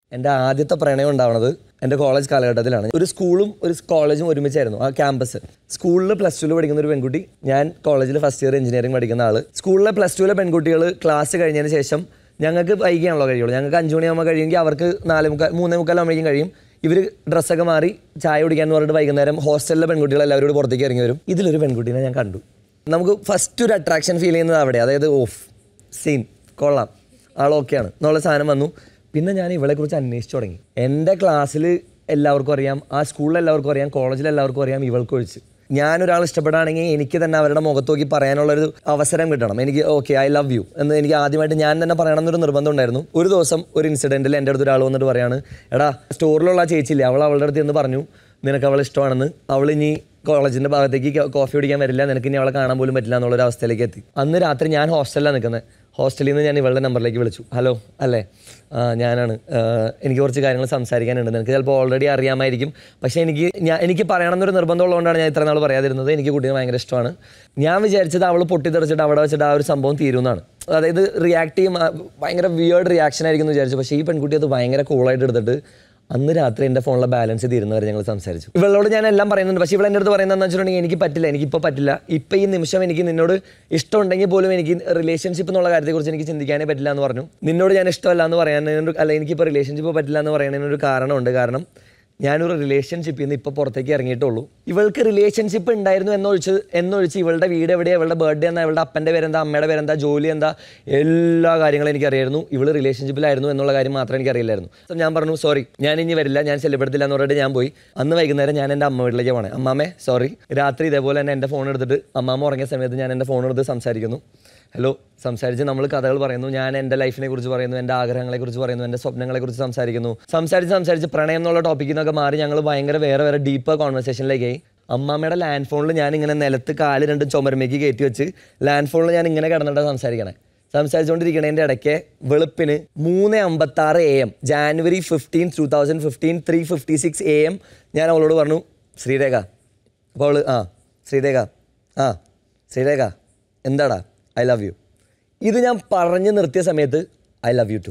എൻ്റെ ആദ്യത്തെ പ്രണയം ഉണ്ടാവുന്നത് എൻ്റെ കോളേജ് കാലഘട്ടത്തിലാണ് ഒരു സ്കൂളും ഒരു കോളേജും ഒരുമിച്ചായിരുന്നു ആ ക്യാമ്പസ് സ്കൂളിൽ പ്ലസ് ടുവിൽ പഠിക്കുന്ന ഒരു പെൺകുട്ടി ഞാൻ കോളേജിൽ ഫസ്റ്റ് ഇയർ എഞ്ചിനീയറിംഗ് പഠിക്കുന്ന ആൾ സ്കൂളിലെ പ്ലസ് ടുവിലെ പെൺകുട്ടികൾ ക്ലാസ് കഴിഞ്ഞതിന് ശേഷം ഞങ്ങൾക്ക് വൈകിയാണല്ലോ കഴിയുള്ളൂ ഞങ്ങൾക്ക് അഞ്ച് മണിയാകുമ്പോൾ കഴിയുമെങ്കിൽ അവർക്ക് നാല് മുക്കാൽ മൂന്നേ മുക്കാലാകുമ്പോഴേക്കും കഴിയും ഇവർ ഡ്രസ്സൊക്കെ മാറി ചായ കുടിക്കാന്ന് പറഞ്ഞിട്ട് വൈകുന്നേരം ഹോസ്റ്റലിലെ പെൺകുട്ടികൾ എല്ലാവരും കൂടി പുറത്തേക്ക് ഇറങ്ങി വരും ഇതിലൊരു പെൺകുട്ടീനെ ഞാൻ കണ്ടു നമുക്ക് ഫസ്റ്റ് ഒരു അട്രാക്ഷൻ ഫീൽ ചെയ്യുന്നത് അവിടെ അതായത് ഓഫ് സീൻ കൊള്ളാം ആൾ ഓക്കെയാണ് എന്നുള്ള സാധനം വന്നു പിന്നെ ഞാൻ ഇവളെക്കുറിച്ച് അന്വേഷിച്ചു തുടങ്ങി എൻ്റെ ക്ലാസ്സിൽ എല്ലാവർക്കും അറിയാം ആ സ്കൂളിൽ എല്ലാവർക്കും അറിയാം കോളേജിൽ എല്ലാവർക്കും അറിയാം ഇവൾക്ക് ഒഴിച്ച് ഞാനൊരാൾ ഇഷ്ടപ്പെടുകയാണെങ്കിൽ എനിക്ക് തന്നെ അവരുടെ മുഖത്ത് നോക്കി പറയാനുള്ളൊരു അവസരം കിട്ടണം എനിക്ക് ഓക്കെ ഐ ലവ് യു എന്ന് എനിക്ക് ആദ്യമായിട്ട് ഞാൻ തന്നെ പറയണം എന്നൊരു നിർബന്ധം ഉണ്ടായിരുന്നു ഒരു ദിവസം ഒരു ഇൻസിഡൻറ്റിൽ എൻ്റെ അടുത്ത് ഒരാൾ വന്നിട്ട് പറയാണ് എടാ സ്റ്റോറിലുള്ള ആ ചേച്ചിയില്ലേ അവൾ അവളുടെ അടുത്ത് എന്ന് പറഞ്ഞു നിനക്ക് അവളെ ഇഷ്ടമാണെന്ന് അവൾ ഇനി കോളേജിൻ്റെ ഭാഗത്തേക്ക് കോഫി കുടിക്കാൻ വരില്ല നിനക്ക് ഇനി അവളെ കാണാൻ പോലും പറ്റില്ല എന്നുള്ളൊരു അവസ്ഥയിലേക്ക് എത്തി അന്ന് രാത്രി ഞാൻ ഹോസ്റ്റലിലാണ് നിൽക്കുന്നത് ഹോസ്റ്റലിൽ നിന്ന് ഞാൻ ഇവളുടെ നമ്പറിലേക്ക് വിളിച്ചു ഹലോ അല്ലേ ആ, ഞാനാണ് ആ, എനിക്ക് കുറച്ച് കാര്യങ്ങൾ സംസാരിക്കാനുണ്ട് നിനക്ക് ചിലപ്പോൾ ഓൾറെഡി അറിയാമായിരിക്കും പക്ഷേ എനിക്ക് ഞാൻ എനിക്ക് പറയണമെന്നൊരു നിർബന്ധമുള്ളതുകൊണ്ടാണ് ഞാൻ ഇത്ര നാൾ പറയാതിരുന്നത് എനിക്ക് കുട്ടീനെ ഭയങ്കര ഇഷ്ടമാണ് ഞാൻ വിചാരിച്ചത് അവൾ പൊട്ടിത്തെറിച്ചിട്ട് അവിടെ വെച്ചിട്ട് ആ ഒരു സംഭവം തീരുമെന്നാണ് അതായത് റിയാക്ട് ചെയ്യും ആ, ഭയങ്കര വിയേർഡ് റിയാക്ഷൻ ആയിരിക്കും എന്ന് വിചാരിച്ചു പക്ഷേ ഈ പെൺകുട്ടി അത് ഭയങ്കര കൂളായിട്ട് എടുത്തിട്ട് അന്ന് രാത്രി എൻ്റെ ഫോണിലെ ബാലൻസ് തീരുന്നവരെ ഞങ്ങൾ സംസാരിച്ചു ഇവളോട് ഞാൻ എല്ലാം പറയുന്നുണ്ട് പക്ഷേ ഇവൾ എൻ്റെ അടുത്ത് പറയുന്നതെന്ന് വെച്ചിട്ടുണ്ടെങ്കിൽ എനിക്ക് പറ്റില്ല എനിക്കിപ്പോൾ പറ്റില്ല ഇപ്പം ഈ നിമിഷം എനിക്ക് നിന്നോട് ഇഷ്ടമുണ്ടെങ്കിൽ പോലും എനിക്ക് റിലേഷൻഷിപ്പ് എന്നുള്ള കാര്യത്തെക്കുറിച്ച് എനിക്ക് ചിന്തിക്കാനേ പറ്റില്ല എന്ന് പറഞ്ഞു നിന്നോട് ഞാൻ ഇഷ്ടമല്ല എന്ന് പറയാനൊരു അല്ല എനിക്കിപ്പോൾ റിലേഷൻഷിപ്പ് പറ്റില്ല എന്ന് പറയുന്നതിനൊരു കാരണമുണ്ട് കാരണം ഞാനൊരു റിലേഷൻഷിപ്പിൽ നിന്ന് ഇപ്പോൾ പുറത്തേക്ക് ഇറങ്ങിയിട്ടുള്ളൂ ഇവൾക്ക് റിലേഷൻഷിപ്പ് ഉണ്ടായിരുന്നു എന്നൊഴിച്ച് എന്നൊഴിച്ച് ഇവളുടെ വീട് എവിടെയാണ് ഇവളുടെ ബർത്ത്ഡേ എന്താ ഇവളുടെ അപ്പൻ്റെ പേരെന്താ അമ്മയുടെ പേരെന്താ ജോലി എന്താ എല്ലാ കാര്യങ്ങളും എനിക്കറിയായിരുന്നു ഇവൾ റിലേഷൻഷിപ്പിലായിരുന്നു എന്നുള്ള കാര്യം മാത്രമേ എനിക്കറിയില്ലായിരുന്നു അപ്പോൾ ഞാൻ പറഞ്ഞു സോറി ഞാൻ ഇനി വരില്ല ഞാൻ ശല്യപ്പെടുത്തില്ല എന്ന് പറഞ്ഞിട്ട് ഞാൻ പോയി അന്ന് വൈകുന്നേരം ഞാൻ എൻ്റെ അമ്മ വീട്ടിലേക്ക് പോണേ അമ്മാമേ സോറി രാത്രി ഇതേപോലെ തന്നെ എൻ്റെ ഫോൺ എടുത്തിട്ട് അമ്മാമ്മ ഉറങ്ങിയ സമയത്ത് ഞാൻ എൻ്റെ ഫോൺ എടുത്ത് സംസാരിക്കുന്നു ഹലോ സംസാരിച്ച് നമ്മൾ കഥകൾ പറയുന്നു ഞാൻ എൻ്റെ ലൈഫിനെ കുറിച്ച് പറയുന്നു എൻ്റെ ആഗ്രഹങ്ങളെ കുറിച്ച് പറയുന്നു എൻ്റെ സ്വപ്നങ്ങളെ കുറിച്ച് സംസാരിക്കുന്നു സംസാരിച്ച് സംസാരിച്ച് പ്രണയം എന്നുള്ള ടോപ്പിക്കിൽ നിന്നൊക്കെ മാറി ഞങ്ങൾ ഭയങ്കര വേറെ വേറെ ഡീപ്പ് കോൺവെർസേഷനിലേക്കായി അമ്മാമ്മയുടെ ലാൻഡ് ഫോണിൽ ഞാൻ ഇങ്ങനെ നിലത്ത് കാല് രണ്ട് ചുമരുമേക്ക് കയറ്റി വെച്ച് ലാൻഡ് ഫോണിൽ ഞാൻ ഇങ്ങനെ കിടന്നിട്ട് സംസാരിക്കണേ സംസാരിച്ചുകൊണ്ടിരിക്കണതിൻ്റെ ഇടയ്ക്ക് വെളുപ്പിന് മൂന്ന് അമ്പത്തി ആറ് A M January fifteen two thousand fifteen three fifty six A M ഞാൻ അവളോട് പറഞ്ഞു ശ്രീരേഖ അപ്പോൾ അവള് ആ ശ്രീരേഖ ആ ശ്രീരേഖ എന്താടാ ഐ ലവ് യു ഇത് ഞാൻ പറഞ്ഞു നിർത്തിയ സമയത്ത് ഐ ലവ് യു ടു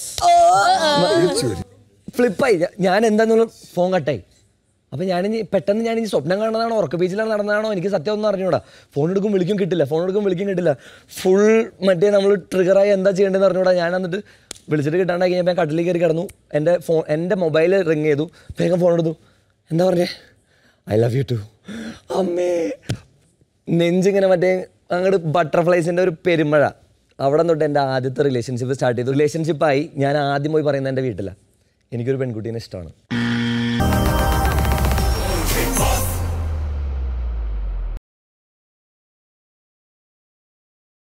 ഫ്ലിപ്പായി ഞാൻ എന്താന്നുള്ള ഫോൺ കട്ടായി അപ്പം ഞാനിനി പെട്ടെന്ന് ഞാൻ ഇനി സ്വപ്നം കാണുന്നതാണോ ഉറക്ക ബീച്ചിലാണ് നടന്നതാണോ എനിക്ക് സത്യം ഒന്നും അറിഞ്ഞൂടാ ഫോൺ എടുക്കും വിളിക്കും കിട്ടില്ല ഫോൺ എടുക്കും വിളിക്കും കിട്ടില്ല ഫുൾ മറ്റേ നമ്മൾ ട്രിഗറായി എന്താ ചെയ്യേണ്ടതെന്ന് അറിഞ്ഞൂടാ ഞാൻ എന്നിട്ട് വിളിച്ചിട്ട് കിട്ടാണ്ടായി കഴിഞ്ഞപ്പോൾ ഞാൻ കട്ടിലേക്ക് കയറി കിടന്നു എൻ്റെ ഫോൺ എൻ്റെ മൊബൈൽ റിങ് ചെയ്തു വേഗം ഫോൺ എടുത്തു എന്താ പറഞ്ഞേ ഐ ലവ് യു ടു അമ്മേ നെഞ്ചിങ്ങനെ മറ്റേ അങ്ങോട്ട് ബട്ടർഫ്ലൈസിൻ്റെ ഒരു പെരുമഴ അവിടെ തൊട്ട് എൻ്റെ ആദ്യത്തെ റിലേഷൻഷിപ്പ് സ്റ്റാർട്ട് ചെയ്തു റിലേഷൻഷിപ്പായി ഞാൻ ആദ്യം പോയി പറയുന്നത് എൻ്റെ വീട്ടിലാണ് എനിക്കൊരു പെൺകുട്ടീനെ ഇഷ്ടമാണ്